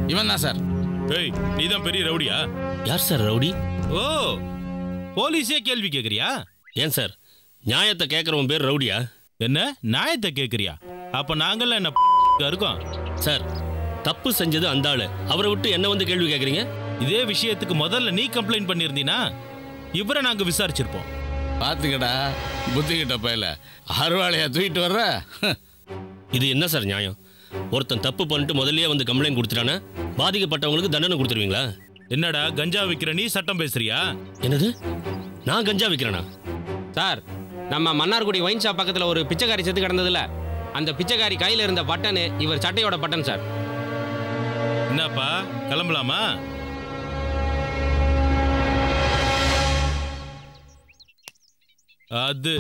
இவன் தான் சார் ஏய் நீதான் பெரிய ரவுடியா யார் சார் ரவுடி ஓ போலீஸே கேள்வி கேக்குறியா ஏன் சார் நியாயத்தை கேட்குறவன் பேர் ரவுடியா என்ன நியாயத்தை கேக்குறியா அப்ப நாங்கெல்லாம் என்ன இருக்கோம் சார் தப்பு செஞ்சது அந்த ஆளு அவரை விட்டு என்ன வந்து கேள்வி கேட்குறீங்க இதே விஷயத்துக்கு முதல்ல நீ கம்ப்ளைண்ட் பண்ணியிருந்தீனா இவரை நாங்க விசாரிச்சிருப்போம் பார்த்துக்கடா புத்திக்கிட்ட பையில அருவாளையா தூக்கிட்டு வர்ற இது என்ன சார் நியாயம் ஒருத்தன் தப்பு பண்ணிட்டு முதல்லயே வந்து கம்ப்ளைண்ட் கொடுத்துட்டானா பாதிக்கப்பட்டவங்களுக்கு தண்டனை கொடுத்துருவீங்களா என்னடா கஞ்சா விக்கிற நீ சட்டம் பேசுறியா என்னது நான் கஞ்சா விற்கிறேனா சார் நம்ம மன்னார்குடி ஒயின் ஷாப் பக்கத்தில் ஒரு பிச்சைக்காரி செத்து கிடந்ததுல அந்த பிச்சைக்காரி கையில் இருந்த பட்டனு இவர் சட்டையோட பட்டன் சார் என்னப்பா கிளம்பலாமா அது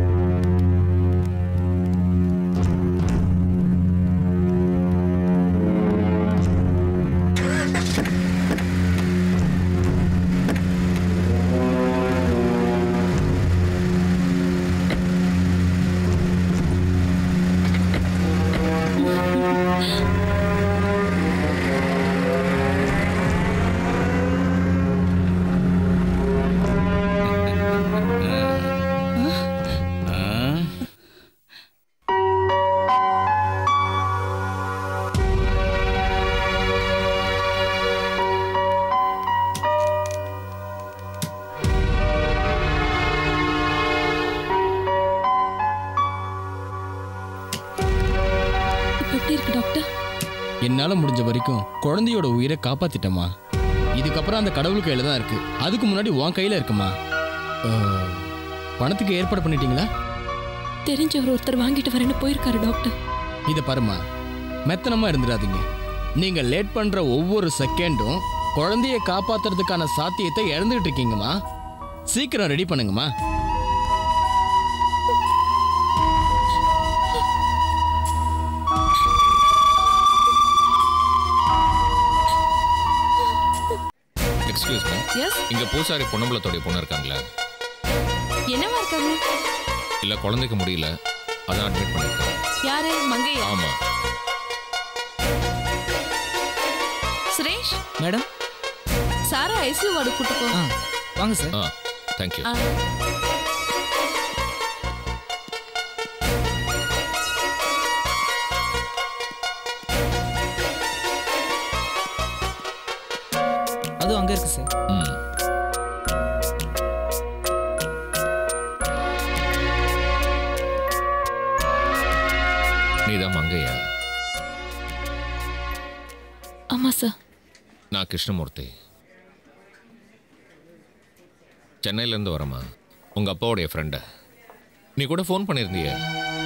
இப்ப எப்படி இருக்கு டாக்டர் என்னால முடிஞ்ச வரைக்கும் குழந்தையோட உயிரை காப்பாத்திட்டேம்மா இதுக்கப்புறம் அந்த கடவுள் கையில தான் இருக்கு அதுக்கு முன்னாடி உன் கையில இருக்குமா அஹ், பணத்துக்கு ஏற்பாடு பண்ணிட்டீங்களா தெரிஞ்சவர் ஒருத்தர் வாங்கிட்டு வரேன்னு போயிருக்காரு டாக்டர் இதை பாருமா மெத்தனமா இருந்துடாதீங்க நீங்க லேட் பண்ற ஒவ்வொரு செகண்டும் குழந்தைய காப்பாத்துறதுக்கான சாத்தியத்தை இழந்துகிட்டு இருக்கீங்கம்மா சீக்கிரம் ரெடி பண்ணுங்கம்மா எக்ஸ்கியூஸ் மீ எஸ் இங்க பூசாரி பொன்னம்பலத்தோடைய பொண்ணு இருக்காங்களா என்னவா இருக்காங்க இல்ல குழந்தைக்கு முடியல அதான் அட்மிட் பண்ணிருக்கேன் யாரு மங்கையா ஆமா சுரேஷ் மேடம் சாரா ஐசியூ வார்டு கூட்டு போ ஆ வாங்க சார் ஆ தேங்க்யூ ஆ. அதுவும் அங்கே இருக்கு சார் ம் நீதான் மங்கையா ஆமா சார் நான் கிருஷ்ணமூர்த்தி சென்னையிலேருந்து வரேம்மா உங்க அப்பாவுடைய ஃப்ரெண்டு நீ கூட ஃபோன் பண்ணியிருந்தியே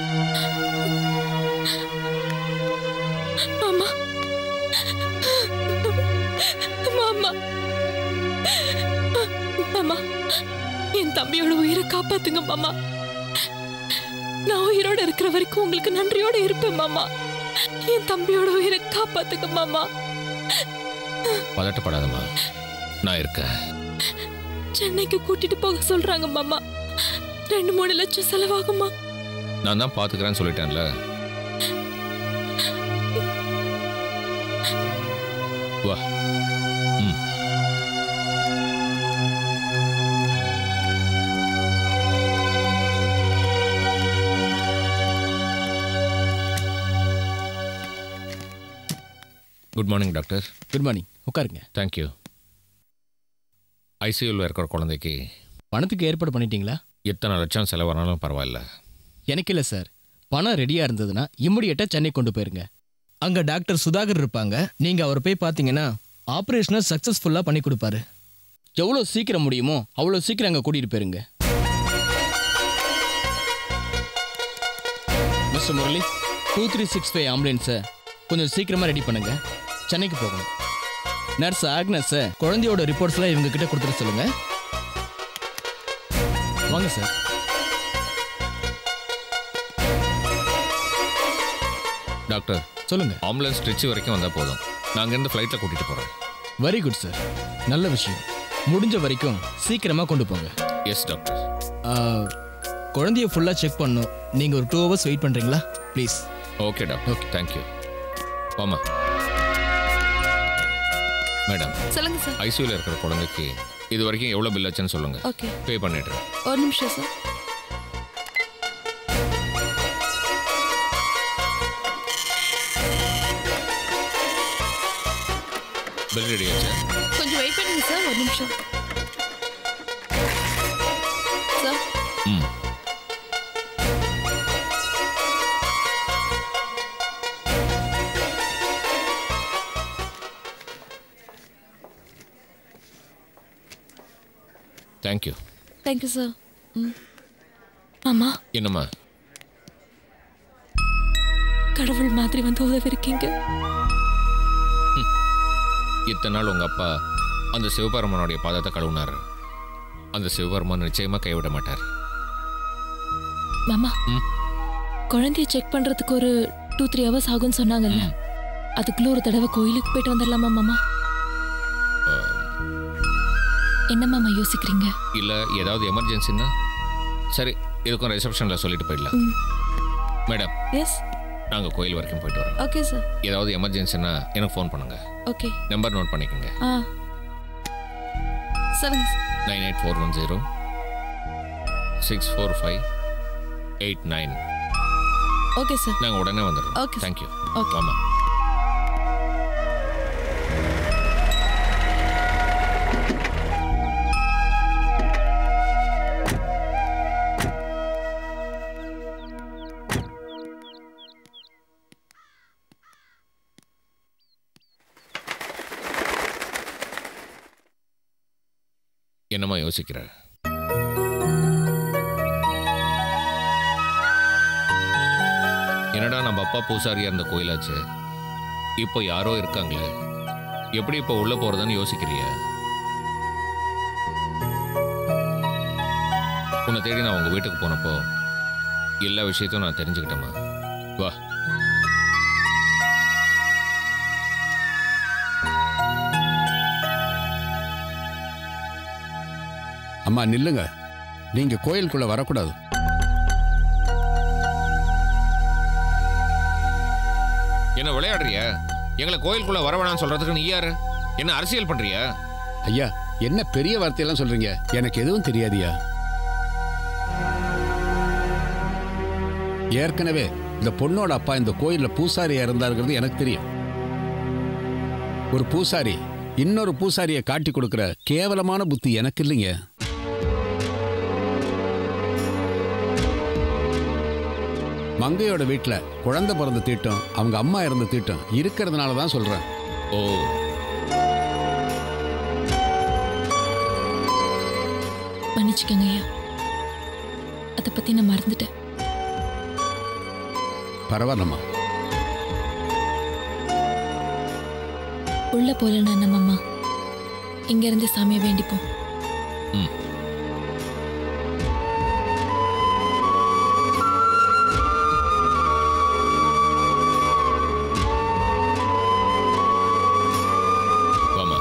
மாமா மாமா மாமா என் தம்பியோட உயிரை காப்பாத்துங்க மாமா நான் உயிரோட இருக்கிற வரைக்கும் உங்களுக்கு நன்றியோட இருப்பேன் மாமா என் தம்பியோட உயிரை காப்பாத்துங்க மாமா பதட்டப்படாதம்மா நான் இருக்கேன் சென்னைக்கு கூட்டிட்டு போக சொல்றாங்க மாமா ரெண்டு மூணு லட்சம் செலவாகுமா நான் தான் பார்த்துக்கிறேன்னு சொல்லிட்டேன்ல வா ம் good morning doctor good morning உட்காருங்க தேங்க்யூ ஐசியூவில் இருக்கிற குழந்தைக்கு பணத்துக்கு ஏற்பாடு பண்ணிட்டீங்களா எத்தனை லட்சம் செலவானாலும் பரவாயில்ல எனக்கு இல்லை சார் பணம் ரெடியா இருந்ததுன்னா இம்மிடியட்டா சென்னை கொண்டு போயிருங்க அங்கே டாக்டர் சுதாகர் இருப்பாங்க நீங்கள் அவரை போய் பார்த்தீங்கன்னா ஆப்ரேஷனை சக்ஸஸ்ஃபுல்லாக பண்ணி கொடுப்பாரு எவ்வளோ சீக்கிரம் முடியுமோ அவ்வளோ சீக்கிரம் அங்கே கூட்டிட்டு போயிருங்க mister Murali two three six five ஆம்புலன்ஸை கொஞ்சம் சீக்கிரமாக ரெடி பண்ணுங்க சென்னைக்கு போகணும் நர்ஸ் ஆக்னஸை குழந்தையோட ரிப்போர்ட்ஸ்லாம் இவங்க கிட்ட கொடுத்துட்டு சொல்லுங்க வாங்க சார் டாக்டர் சொல்லுங்க ஆம்புலன்ஸ் திருச்சி வரைக்கும் வந்தால் போதும் நான் அங்கேருந்து ஃப்ளைட்டில் கூட்டிகிட்டு போகிறேன் வெரி குட் சார் நல்ல விஷயம் முடிஞ்ச வரைக்கும் சீக்கிரமாக கொண்டு போங்க எஸ் டாக்டர் ஆ, குழந்தைய ஃபுல்லாக செக் பண்ணும் நீங்கள் ஒரு டூ ஹவர்ஸ் வெயிட் பண்ணுறீங்களா please okay doctor okay thank you வாமா மேடம் சொல்லுங்க சார் ஐசியூல இருக்கிற குழந்தைக்கு இது வரைக்கும் எவ்வளோ பில் ஆச்சுன்னு சொல்லுங்க ஓகே பே பண்ணிடுறேன் ஒரு நிமிஷம் சார் பில் ரெடி ஆச்சா கொஞ்சம் வெயிட் பண்ணுங்க சார் ஒரு நிமிஷம் சார் ம் தேங்க்யூ தேங்க்யூ சார் ம் மாமா என்னம்மா கடவுள் மாதிரி வந்து உதவி இருக்கீங்க இத்தனை நாள் உங்கள் அப்பா அந்த சிவபெருமானுடைய பாதத்தை கழுவுனார் அந்த சிவபெருமான் நிச்சயமாக கைவிட மாட்டார் மாமா ம். குழந்தைய செக் பண்றதுக்கு ஒரு டூ த்ரீ ஹவர்ஸ் ஆகும்னு சொன்னாங்கல்ல அதுக்குள்ள ஒரு தடவை கோயிலுக்கு போயிட்டு வந்துடலாமா மாமா என்ன மாமா யோசிக்கிறீங்க இல்லை ஏதாவது எமர்ஜென்சின்னா சரி இதுக்கும் ரிசப்ஷனில் சொல்லிட்டு போயிடலாம் ம். மேடம் எஸ் நாங்கள் கோயில் வரைக்கும் போயிட்டு வரோம் ஓகே சார் ஏதாவது எமர்ஜென்சின்னா எனக்கு ஃபோன் பண்ணுங்க ஓகே நம்பர் நோட் பண்ணிக்கோங்க ஆ சொல்லுங்க sir nine eight four one zero six four five eight nine okay sir நாங்கள் உடனே வந்துடுறோம் Okay, sir. Thank you Okay. ஆமாம் என்னம்மா யோசிக்கிற என்னடா நம்ம அப்பா பூசாரியா இருந்த கோயிலாச்சு இப்போ யாரோ இருக்காங்களே எப்படி இப்போ உள்ள போறதுன்னு யோசிக்கிறிய உன்னை தேடி நான் உங்க வீட்டுக்கு போனப்போ எல்லா விஷயத்தையும் நான் தெரிஞ்சுக்கிட்டேம்மா வா அம்மா நில்லுங்க நீங்க கோயிலுக்குள்ள வரக்கூடாது என்ன விளையாடுறிய எங்களை கோயிலுக்குள்ள வர வேணாம்னு சொல்றதுக்கு நீ யாரு என்ன அரசியல் பண்றியா ஐயா என்ன பெரிய வார்த்தையெல்லாம் சொல்றீங்க எனக்கு எதுவும் தெரியாதியா ஏற்கனவே இந்த பொண்ணோட அப்பா இந்த கோயில்ல பூசாரியா இருந்தாருங்கிறது எனக்கு தெரியும் ஒரு பூசாரி இன்னொரு பூசாரியை காட்டி கொடுக்கிற கேவலமான புத்தி எனக்கு இல்லைங்க மங்கையோட வீட்டுல குழந்தை பிறந்த தீட்டம் அவங்க அம்மா இறந்த தீட்டம் இருக்கிறதுனால தான் சொல்றேன் ஓ மன்னிச்சுக்கோங்க ஐயா அதை பத்தி நான் மறந்துட்டேன் பரவாயில்லம்மா உள்ள போலன்னா என்ன மாமா இங்க இருந்து சாமியை வேண்டிப்போம் ம் வாமா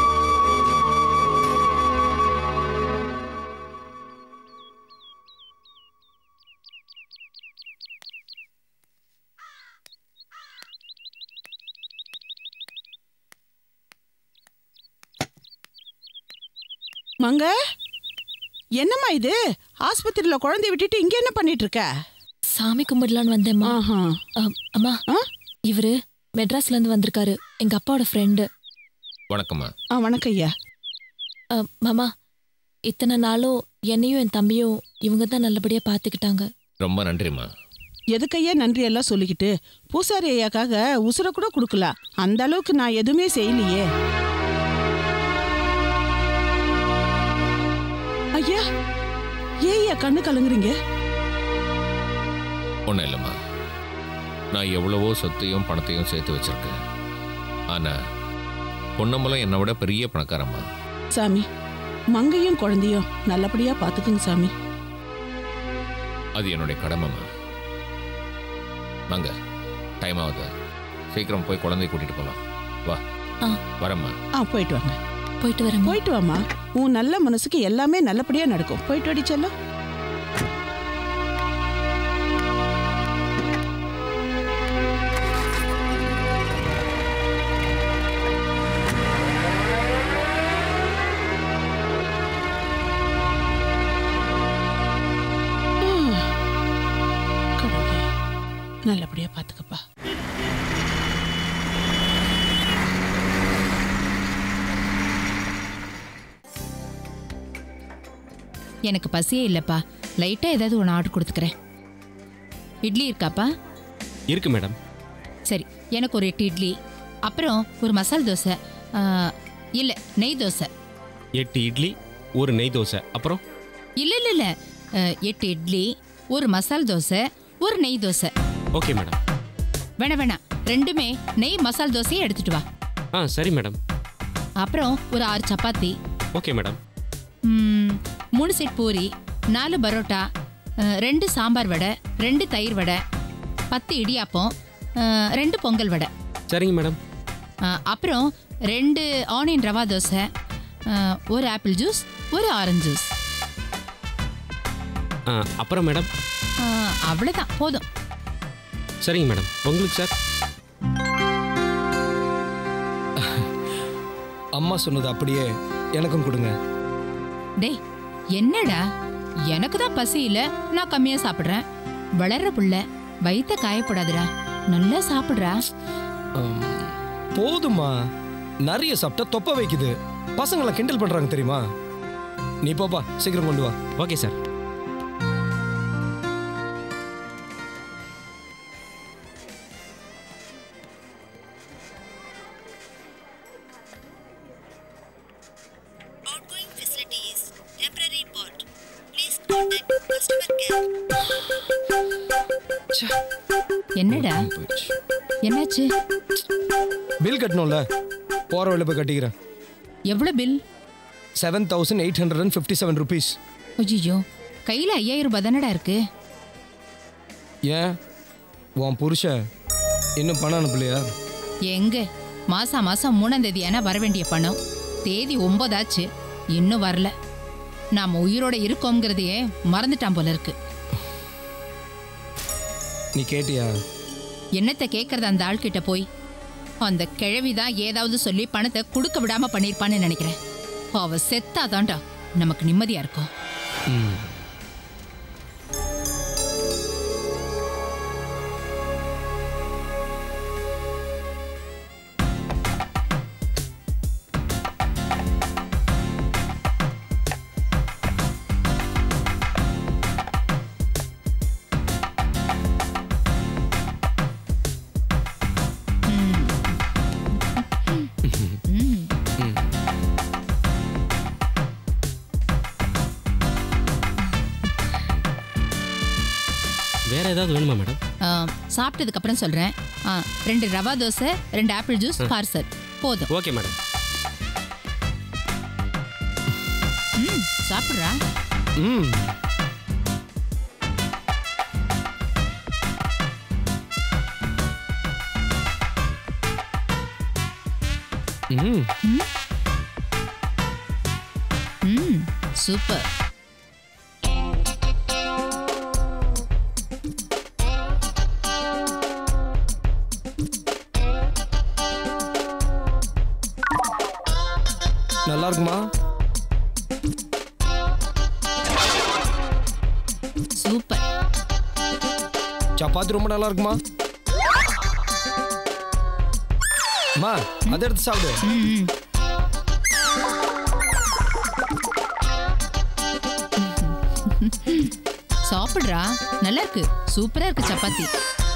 மங்க என்னம்மா இது ஆஸ்பத்திரியில குழந்தைய விட்டுட்டு இங்க என்ன பண்ணிட்டு இருக்க சாமி கும்பிடலான்னு வந்தேம்மா ஆஹா. அ, அம்மா ஆ? இவரு மெட்ராஸ்ல இருந்து வந்திருக்காரு எங்க அப்பாவோட ஃப்ரெண்டு வணக்கம்மா ஆ வணக்கம் ஐயா மாமா இத்தனை நாளும் என்னையும் என் தம்பியும் இவங்க தான் நல்லபடியா பாத்துக்கிட்டாங்க ரொம்ப நன்றிம்மா எதுக்கையா நன்றி எல்லாம் சொல்லிக்கிட்டு பூசாரி ஐயாக்காக உசுர கூட கொடுக்கலாம் அந்த அளவுக்கு நான் எதுவுமே செய்யலையே ஐயா ஏன் ஐயா கண்ணு கலங்குறீங்க ஒன்றும் இல்லைம்மா நான் எவ்வளவோ சொத்தையும் பணத்தையும் சேர்த்து வச்சிருக்கேன் ஆனா பொன்னம்பலம் என்னை விட பெரிய பணக்காரம்மா சாமி மங்கையும் குழந்தையும் நல்லபடியா பாத்துக்குங்க சாமி அது என்னுடைய கடமைம்மா வாங்க டைம் ஆகுது சீக்கிரம் போய் குழந்தைய கூட்டிட்டு போலாம் வா ஆ. வரம்மா ஆ போயிட்டு வாங்க போயிட்டு வரேன் போயிட்டு வாமா உன் நல்ல மனசுக்கு எல்லாமே நல்லபடியா நடக்கும் போயிட்டு வாடி செல்லம் நல்லபடியா பாத்துக்கப்பா எனக்கு பசியே இல்லைப்பா லைட்டாக ஏதாவது ஒன்று ஆர்டர் கொடுத்துக்கிறேன் இட்லி இருக்காப்பா இருக்கு மேடம் சரி எனக்கு ஒரு எட்டு இட்லி அப்புறம் ஒரு மசால் தோசை இல்லை நெய் தோசை எட்டு இட்லி ஒரு நெய் தோசை அப்புறம் இல்லை இல்லை இல்லை எட்டு இட்லி ஒரு மசால் தோசை ஒரு நெய் தோசை ஓகே மேடம் வேணாம் வேணாம் ரெண்டுமே நெய் மசால் தோசையை எடுத்துட்டு வா ஆ சரி மேடம் அப்புறம் ஒரு ஆறு சப்பாத்தி ஓகே மேடம் ம், மூணு செட் பூரி நாலு பரோட்டா அஹ், ரெண்டு சாம்பார் வடை ரெண்டு தயிர் வடை பத்து இடியாப்பம் அஹ், ரெண்டு பொங்கல் வடை சரிங்க மேடம் அஹ், அப்புறம் ரெண்டு ஆனியன் ரவா தோசை அஹ், ஒரு ஆப்பிள் ஜூஸ் ஒரு ஆரஞ்சு ஜூஸ் ஆ அப்புறம் மேடம் அஹ், அவ்வளவுதான் போதும் சரிங்க மேடம் உங்களுக்கு சார் அம்மா சொன்னது அப்படியே எனக்கும் கொடுங்க டேய் என்னடா எனக்கு தான் பசி இல்ல நான் கம்மியா சாப்பிடுறேன் வளர்ற புள்ள வயித்த காயப்படாதுடா நல்லா சாப்பிடுறா ஆம், போதுமா நிறைய சாப்பிட்டா தொப்ப வைக்குது பசங்களை கிண்டல் பண்றாங்க தெரியுமா நீ போப்பா சீக்கிரம் கொண்டு வா ஓகே சார் என்னடா என்னாச்சு பில் கட்டணும்ல போற வழியில போய் கட்டிக்கிறேன் எவ்வளவு bill seven thousand eight hundred and fifty seven rupees ஐயோ கையில ஐயாயிரம் ரூபாய் தானடா இருக்கு ஏன் உன் புருஷன் இன்னும் பணம் அனுப்பலையா எங்க மாசா மாசம் மூணாம் தேதி ஆனா வர வேண்டிய பணம் தேதி ஒன்பதாச்சு இன்னும் வரல நாம உயிரோட இருக்கோங்கிறதையே மறந்துட்டான் போல இருக்கு நீ கேட்டியா என்னத்தை கேட்கறது அந்த ஆள்கிட்ட போய் அந்த கிழவி தான் ஏதாவது சொல்லி பணத்தை கொடுக்க விடாம பண்ணிருப்பான்னு நினைக்கிறேன் அவ செத்தாதான்டா நமக்கு நிம்மதியா இருக்கும் ம் வேற ஏதாவது வேணுமா மேடம் ஆ, சாப்பிட்டதுக்கு அப்புறம் சொல்றேன் ஆ, ரெண்டு ரவா தோசை ரெண்டு ஆப்பிள் ஜூஸ் பார்சல் போதும் ஓகே மேடம் ம் சாப்பிட்றா ம் ம் ம் சூப்பர் நல்லா இருக்குமா சூப்பர் சப்பாத்தி ரொம்ப நல்லா இருக்குமா அம்மா அதை எடுத்து சாப்பிடு ம் ம். சாப்பிடுறா நல்லா இருக்கு சூப்பரா இருக்கு சப்பாத்தி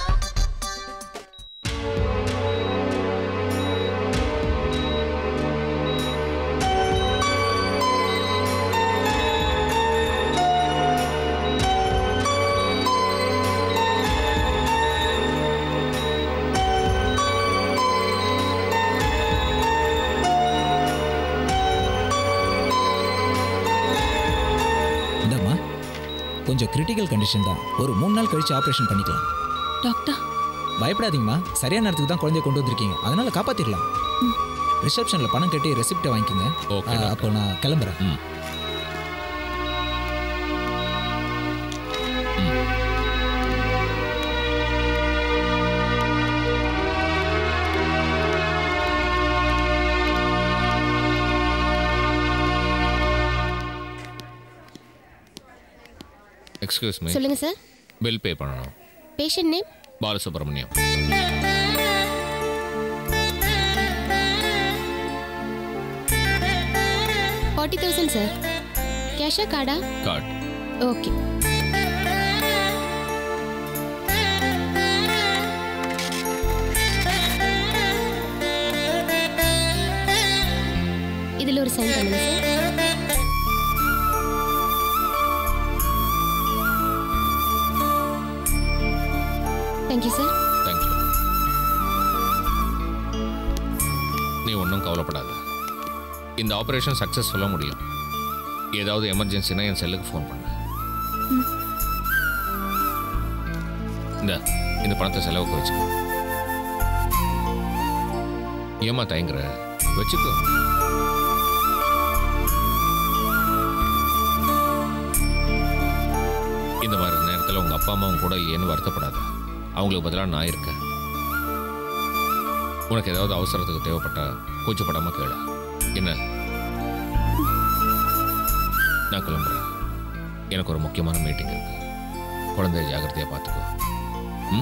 இந்தாம்மா கொஞ்சம் கிரிட்டிக்கல் கண்டிஷன் தான் ஒரு மூணு நாள் கழிச்சு ஆப்ரேஷன் பண்ணிக்கலாம் டாக்டர் பயப்படாதீங்கம்மா சரியான நேரத்துக்கு தான் குழந்தைய கொண்டு வந்திருக்கீங்க அதனால காப்பாத்திடலாம் ரிசப்ஷனில் பணம் கட்டி ரெசிப்டை வாங்கிக்கோங்க ஓகே, ஆ, டாக்டர். அப்போ நான் கிளம்புறேன் ம். எக்ஸ்கியூஸ் மீ சொல்லுங்க சார் பில் பே பண்ணணும் patient name Balasubramaniam forty thousand sir கேஷா கார்டா கார்டு ஓகே இதில் ஒரு சைன் பண்ணுங்க சார் தேங்க்யூ சார் தேங்க்யூ நீ ஒன்றும் கவலைப்படாத இந்த ஆப்ரேஷன் சக்ஸஸ்ஃபுல்லாக முடியும் ஏதாவது எமர்ஜென்சினா என் செல்லுக்கு ஃபோன் பண்ணு இந்த இந்த பணத்தை செலவுக்கு வச்சுக்கோ ஏமா தயங்குற வச்சுக்கோ இந்த மாதிரி நேரத்தில் உங்கள் அப்பா அம்மாவும் கூட இல்லையேன்னு வருத்தப்படாத அவங்களுக்கு பதிலாக நான் இருக்கேன் உனக்கு ஏதாவது அவசரத்துக்கு தேவைப்பட்டா கூச்சப்படாம கேளு என்ன நான் கிளம்புறேன் எனக்கு ஒரு முக்கியமான மீட்டிங் இருக்கு குழந்தைய ஜாக்கிரதையா பார்த்துக்கோ ம்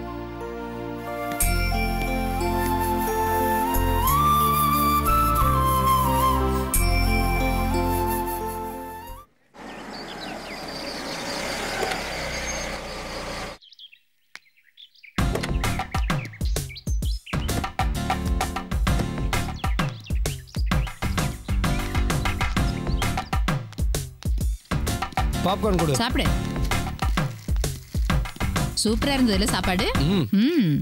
பாப்கார்ன் கொடு சாப்பிடு சூப்பரா இருந்ததுல சாப்பாடு ம் ம்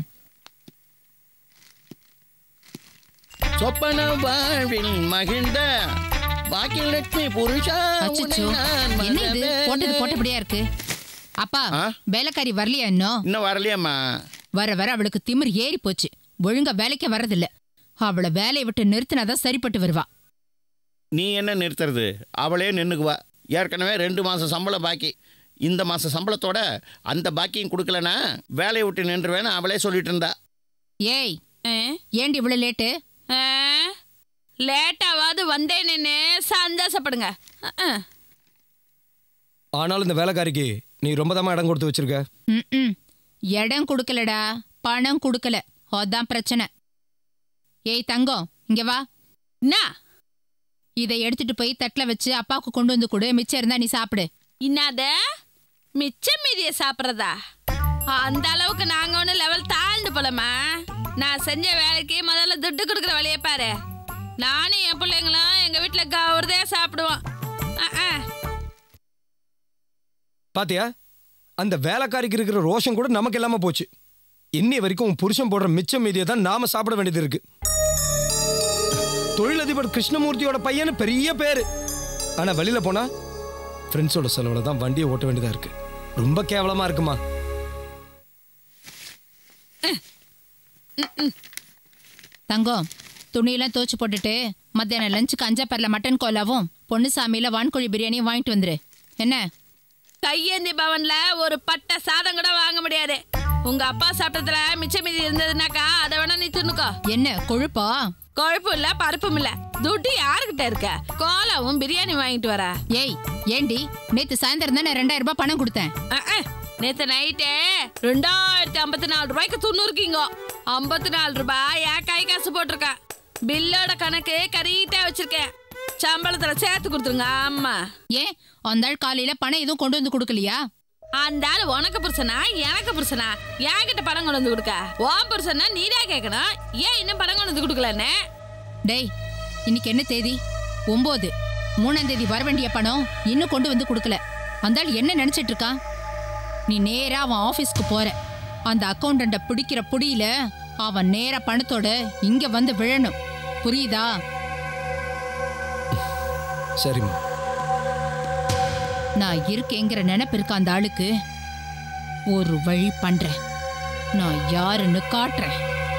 சொப்பன வாழ்வில் மகிழ்ந்த பாக்கியலட்சுமி புருஷா அச்சச்சோ உன்னை நான் என்ன இது மறவேன். போட்டது போட்டபடியா இருக்கு அப்பா வேலைக்காரி வரலையா இன்னும் இன்னும் வரலையாம்மா வர வர அவளுக்கு திமிர் ஏறி போச்சு ஒழுங்கா வேலைக்கே வரதில்ல அவளை வேலையை விட்டு நிறுத்தினாதான் சரிப்பட்டு வருவா நீ என்ன நிறுத்துறது அவளே நின்னுக்குவா ஏற்கனவே ரெண்டு மாதம் சம்பளம் பாக்கி இந்த மாதம் சம்பளத்தோட அந்த பாக்கியும் கொடுக்கலனா வேலையை விட்டு நின்றுவேன்னு அவளே சொல்லிட்டு இருந்தா ஏய் ஏண்டி இவ்வளவு லேட்டு லேட்டாவது வந்தேனேன்னு சந்தோஷப்படுங்க அஹ், அஹ். ஆனாலும் இந்த வேலைக்காரிக்கு நீ ரொம்ப தான் இடம் கொடுத்து வச்சிருக்க ம்ம். இடம் கொடுக்கலடா பணம் கொடுக்கல அதான் பிரச்சனை ஏய் தங்கம் இங்க வா என்ன இதை எடுத்துட்டு போய் தட்டுல வச்சு அப்பாவுக்கு கொண்டு வந்து கொடு மிச்சம் இருந்தா நீ சாப்பிடு இன்னாத மிச்சம் மீதிய சாப்பிட்றதா அந்த அளவுக்கு நாங்க ஒண்ணு லெவல் தாழ்ந்து போலமா நான் செஞ்ச வேலைக்கு முதல்ல துட்டு கொடுக்குற வழியை பாரு நானும் என் பிள்ளைங்களும் எங்க வீட்டுல கௌரதையா சாப்பிடுவோம் அஹ், அஹ். பாத்தியா அந்த வேலைக்காரிக்கு இருக்கிற ரோஷம் கூட நமக்கு இல்லாம போச்சு இன்னி வரைக்கும் உன் புருஷன் போடுற மிச்சம் மீதியை தான் நாம சாப்பிட வேண்டியது இருக்கு தொழிலதிபர் கிருஷ்ணமூர்த்தியோட பையனு பெரிய பேரு ஆனா வெளியில போனா ஃப்ரெண்ட்ஸோட செலவுல தான் வண்டியை ஓட்ட வேண்டியதா இருக்கு ரொம்ப கேவலமா இருக்குமா தங்கம் துணியெல்லாம் துவச்சு போட்டுட்டு மத்தியானம் லஞ்சுக்கு அஞ்சாப்பரில் மட்டன் கோலாவும் பொன்னுசாமியில் வான்கோழி பிரியாணியும் வாங்கிட்டு வந்துரு என்ன கையேந்தி பவன்ல ஒரு பட்டை சாதம் கூட வாங்க முடியாது உங்க அப்பா சாப்பிட்டதுல மிச்சம் மீதி இருந்ததுனாக்கா அதை வேணா நீ தின்னுக்கோ என்ன கொழுப்பா கொழுப்பும் இல்ல பருப்பும் இல்ல துட்டு யாருக்கிட்ட இருக்க கோலாவும் பிரியாணி வாங்கிட்டு வர ஏய் ஏண்டி நேத்து சாயந்தரம் தானே ரெண்டாயிரம் ரூபாய் பணம் கொடுத்தேன் நேத்து நைட்டே ரெண்டாயிரத்தி ஐம்பத்தி நாலு ரூபாய்க்கு துண்ணூறுக்கீங்க ஐம்பத்தி நாலு ரூபாய் என் கை காசு போட்டிருக்கேன் பில்லோட கணக்கு கரீட்டா வச்சிருக்கேன் சம்பளத்துல சேர்த்து கொடுத்துருங்க ஆமா ஏன் அந்த ஆள் காலையில பணம் எதுவும் கொண்டு வந்து கொடுக்கலையா அந்த ஆள் உனக்கு புருஷனா எனக்கு புருஷனா என்கிட்ட பணம் கொண்டு வந்து கொடுக்க உன் புருஷனா நீதான் கேட்கணும் ஏன் இன்னும் பணம் கொண்டு வந்து கொடுக்கலன்னு டேய் இன்னைக்கு என்ன தேதி ஒன்பது மூணாம் தேதி வர வேண்டிய பணம் இன்னும் கொண்டு வந்து கொடுக்கல அந்த ஆள் என்ன நினைச்சிட்டு இருக்கான் நீ நேரா அவன் ஆபீஸ்க்கு போற அந்த அக்கௌண்டண்ட பிடிக்கிற புடியில அவன் நேரா பணத்தோட இங்க வந்து விழணும் புரியுதா சரிம்மா நான் இருக்கேங்கிற நினைப்பு இருக்க அந்த ஆளுக்கு ஒரு வழி பண்றேன் நான் யாருன்னு காட்டுறேன்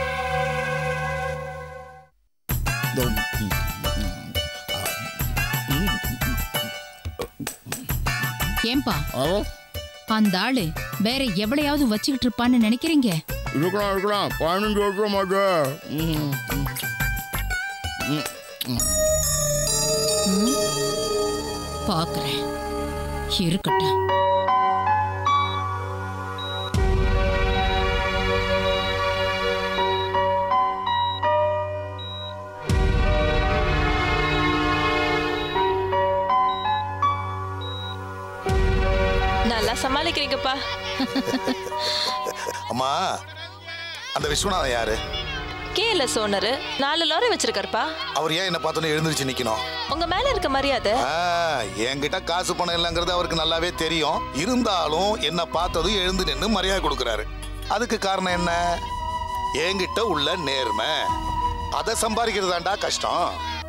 ஏன்பா அந்த ஆளு வேற எவ்வளையாவது வச்சுக்கிட்டு இருப்பான்னு நினைக்கிறீங்க இருக்கலாம் இருக்கலாம் பதினஞ்சு வருஷம் அது ம், ம். ம், ம். பாக்குறேன் இருக்கட்டும் பண்ணிக்கப்பா அம்மா அந்த விஸ்வநாதன் யாரு கேஎல்எஸ் ஓனரு நாலு லாரி வச்சிருக்காருப்பா அவர் ஏன் என்ன பார்த்தோன்னே எழுந்திருச்சு நிக்கணும் உங்க மேல இருக்க மரியாதை ஆ, என்கிட்ட காசு பணம் இல்லைங்கிறது அவருக்கு நல்லாவே தெரியும் இருந்தாலும் என்ன பார்த்ததும் எழுந்து நின்று மரியாதை கொடுக்குறாரு அதுக்கு காரணம் என்ன என்கிட்ட உள்ள நேர்மை அதை சம்பாதிக்கிறதாண்டா கஷ்டம்